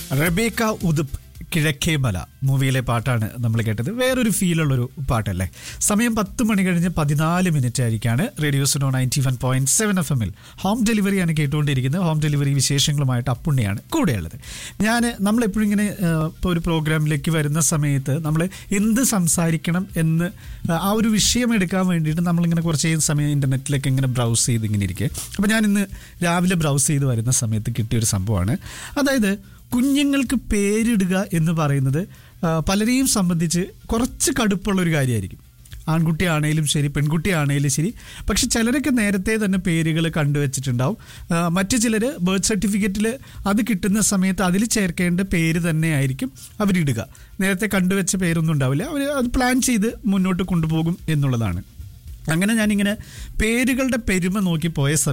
Rebecca ഉദുപ്പ് കിഴക്കേ മല മൂവിയിലെ പാട്ടാണ് നമ്മൾ കേട്ടത് വേറൊരു ഫീലുള്ളൊരു പാട്ടല്ലേ സമയം പത്ത് മണി കഴിഞ്ഞ് പതിനാല് മിനിറ്റ് ആയിരിക്കാണ് radio Suno ninety one point seven F എമ്മിൽ ഹോം ഡെലിവറിയാണ് കേട്ടുകൊണ്ടിരിക്കുന്നത് ഹോം ഡെലിവറി വിശേഷങ്ങളുമായിട്ട് അപ്പുണ്ണിയാണ് കൂടെയുള്ളത് ഞാൻ നമ്മളെപ്പോഴും ഇങ്ങനെ ഇപ്പോൾ ഒരു പ്രോഗ്രാമിലേക്ക് വരുന്ന സമയത്ത് നമ്മൾ എന്ത് സംസാരിക്കണം എന്ന് ആ ഒരു വിഷയം എടുക്കാൻ വേണ്ടിയിട്ട് നമ്മളിങ്ങനെ കുറച്ച് സമയം ഇൻ്റർനെറ്റിലൊക്കെ ഇങ്ങനെ ബ്രൗസ് ചെയ്ത് ഇങ്ങനെ ഇരിക്കുക അപ്പോൾ ഞാൻ ഇന്ന് രാവിലെ ബ്രൗസ് ചെയ്ത് വരുന്ന സമയത്ത് കിട്ടിയൊരു സംഭവമാണ് അതായത് കുഞ്ഞുങ്ങൾക്ക് പേരിടുക എന്ന് പറയുന്നത് ആ, പലരെയും സംബന്ധിച്ച് കുറച്ച് കടുപ്പുള്ള ഒരു കാര്യമായിരിക്കും ആൺകുട്ടിയാണേലും ശരി പെൺകുട്ടിയാണേലും ശരി പക്ഷെ ചിലരൊക്കെ നേരത്തെ തന്നെ പേരുകൾ കണ്ടുവച്ചിട്ടുണ്ടാവും ആ, മറ്റു ചിലർ ബർത്ത് സർട്ടിഫിക്കറ്റിൽ അത് കിട്ടുന്ന സമയത്ത് അതിൽ ചേർക്കേണ്ട പേര് തന്നെയായിരിക്കും അവരിടുക നേരത്തെ കണ്ടുവച്ച പേരൊന്നും ഉണ്ടാവില്ല അവർ അത് പ്ലാൻ ചെയ്ത് മുന്നോട്ട് കൊണ്ടുപോകും എന്നുള്ളതാണ് അങ്ങനെ ഞാനിങ്ങനെ പേരുകളുടെ പെരുമ നോക്കി പോയ സമയത്ത്